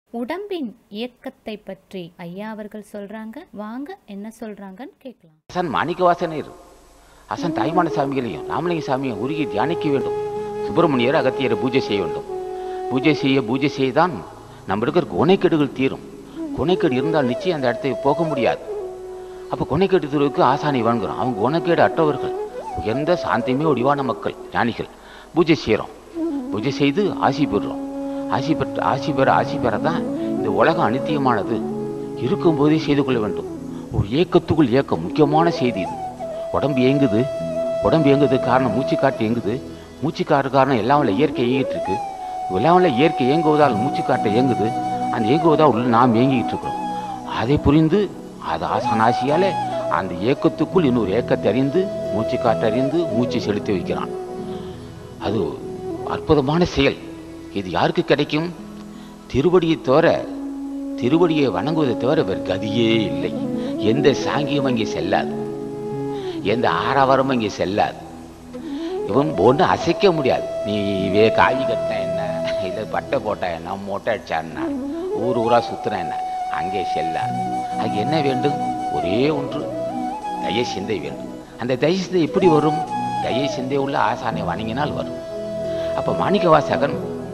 உடம்பின் இயக்கத்தை பற்றி ஐயா அவர்கள் சொல்றாங்க வாங்க என்ன சொல்றாங்கன்னு கேட்கலாம் ஹசன் மாணிக்கவாசனர் ஹசன் தாய்மான சாமிகளையும் ராமலிங்க சாமியும் உருகி தியானிக்க வேண்டும் சுப்பிரமணியர் அகத்தியரை பூஜை செய்ய வேண்டும் பூஜை செய்ய பூஜை செய்தான் நம்ம இருக்கிற குணைக்கேடுகள் தீரும் குணைக்கேடு இருந்தால் நிச்சயம் அந்த இடத்தை போக முடியாது அப்போ குணைக்கேடு தீர்வுக்கு ஆசானை வணங்குறோம் அவங்க குணக்கேடு அற்றவர்கள் உயர்ந்த சாந்தியுமே ஒடிவான மக்கள் ஞானிகள் பூஜை செய்கிறோம் பூஜை செய்து ஆசி பெறுறோம் ஆசி பெற்ற ஆசி பெற ஆசி பெற தான் இந்த உலகம் அனித்தியமானது இருக்கும்போதே செய்து கொள்ள வேண்டும் ஒரு ஏக்கத்துக்குள் ஏக்கம் முக்கியமான செய்தி இது உடம்பு இயங்குது உடம்பு இயங்குது காரணம் மூச்சு காற்று இயங்குது மூச்சு காற்று காரணம் எல்லாம் வல்ல இயற்கை இயங்கிட்டு இருக்கு எல்லாம் வல்ல இயற்கை இயங்குவதால் மூச்சு காற்று இயங்குது அந்த இயங்குவதால் உள்ள நாம் இயங்கிட்டு இருக்கிறோம் அதை புரிந்து அது ஆசனாசியாலே அந்த ஏக்கத்துக்குள் இன்னொரு ஏக்கத்தை அறிந்து மூச்சு காற்று அறிந்து மூச்சு செலுத்தி வைக்கிறான் அது அற்புதமான செயல் இது யாருக்கு கிடைக்கும் திருவடியை தவிர திருவடியை வணங்குவதை தவிர வேறு கதியே இல்லை எந்த சாங்கியம் அங்கே செல்லாது எந்த ஆரவாரமும் இங்கே செல்லாது இவன் ஒன்று அசைக்க முடியாது நீ வே காவி கட்டின என்ன இல்லை பட்டை போட்டா என்ன மொட்டை அடிச்சா என்ன ஊர் ஊரா சுத்துனா என்ன அங்கே செல்லாது அது என்ன வேண்டும் ஒரே ஒன்று தய சிந்தை வேண்டும் அந்த தய சிந்தை எப்படி வரும் தய சிந்தை உள்ள ஆசானை வணங்கினால் வரும் அப்போ மாணிக்கவாசகன்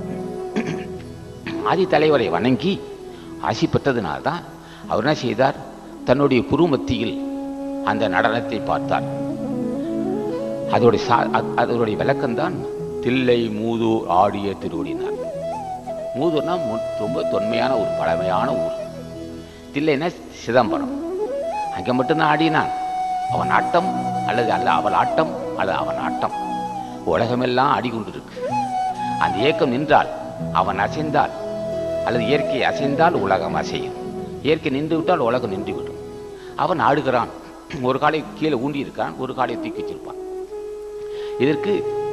ஆதி தலைவரை வணங்கி ஆசி பெற்றதுனால்தான் அவர் என்ன செய்தார் தன்னுடைய குருமத்தியில் அந்த நடனத்தை பார்த்தார் அதோடைய சா அ- அதோடைய விளக்கம்தான் தில்லை மூதூர் ஆடிய திருவடினார் மூதூர்னா மு- ரொம்ப தொன்மையான ஒரு பழமையான ஊர் தில்லைன்னா சிதம்பரம் அங்கே மட்டும்தான் ஆடினான் அவன் ஆட்டம் அல்லது அல்ல அவள் ஆட்டம் அல்லது அவன் ஆட்டம் உலகமெல்லாம் ஆடிக்கொண்டிருக்கு அந்த இயக்கம் நின்றால் அவன் அசைந்தால் அல்லது இயற்கை அசைந்தால் உலகம் அசையும் இயற்கை நின்று விட்டால் உலகம் நின்றுவிடும் அவன் ஆடுகிறான் ஒரு காலை கீழே ஊண்டி இருக்கான் ஒரு காலை தூக்கி வச்சிருப்பான் இதற்கு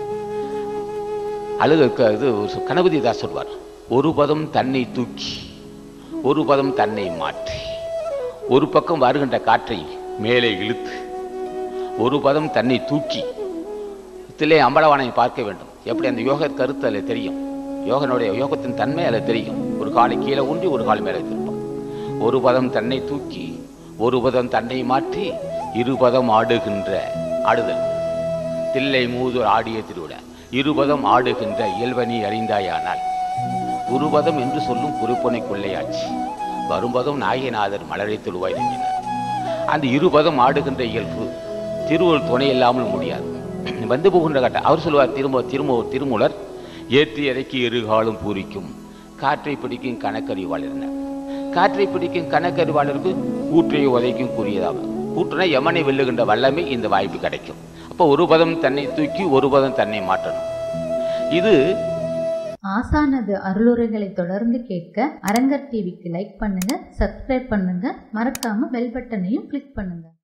அழுக க- இது ஒரு கணபதி தாஸ் சொல்வார் ஒரு பதம் தன்னை தூக்கி ஒரு பதம் தன்னை மாற்றி ஒரு பக்கம் வருகின்ற காற்றை மேலே இழுத்து ஒரு பதம் தன்னை தூக்கி தில்லை அம்பலவானை பார்க்க வேண்டும் எப்படி அந்த யோக கருத்து அதில் தெரியும் யோகனுடைய யோகத்தின் தன்மை அதில் தெரியும் ஒரு காலை கீழே ஊன்றி ஒரு கால் மேலே திருப்பம் ஒரு பதம் தன்னை தூக்கி ஒரு பதம் தன்னை மாற்றி இருபதம் ஆடுகின்ற ஆடுதல் தில்லை மூதூர் ஆடிய திருவிழா இருபதம் ஆடுகின்ற இயல்பனி அறிந்தாயானால் குருபதம் என்று சொல்லும் குறிப்பனை கொள்ளையாச்சு வரும்பதம் நாயநாதர் மலரை தொழுவாய் நம்பினார் அந்த இருபதம் ஆடுகின்ற இயல்பு திருவள்ளுவர் துணை இல்லாமல் முடியாது வந்து போகின்ற கட்ட அவர் சொல்லுவார் திரும்ப திரும்ப திருமூலர் ஏற்றி இறக்கி எருகாலும் பூரிக்கும் காற்றை பிடிக்கும் கணக்கறிவாளர் காற்றை பிடிக்கும் கணக்கறிவாளருக்கு கூற்றை உதைக்கும் கூறியதாகும் கூற்றுனா யமனை வெல்லுகின்ற வல்லமை இந்த வாய்ப்பு கிடைக்கும் அப்போ ஒரு பதம் தன்னை தூக்கி ஒரு பதம் தன்னை மாற்றணும் இது ஆசானது அருளுரைகளை தொடர்ந்து கேட்க அரங்கர் டிவிக்கு லைக் பண்ணுங்க சப்ஸ்கிரைப் பண்ணுங்க மறக்காம பெல் பட்டனையும் கிளிக் பண்ணுங்க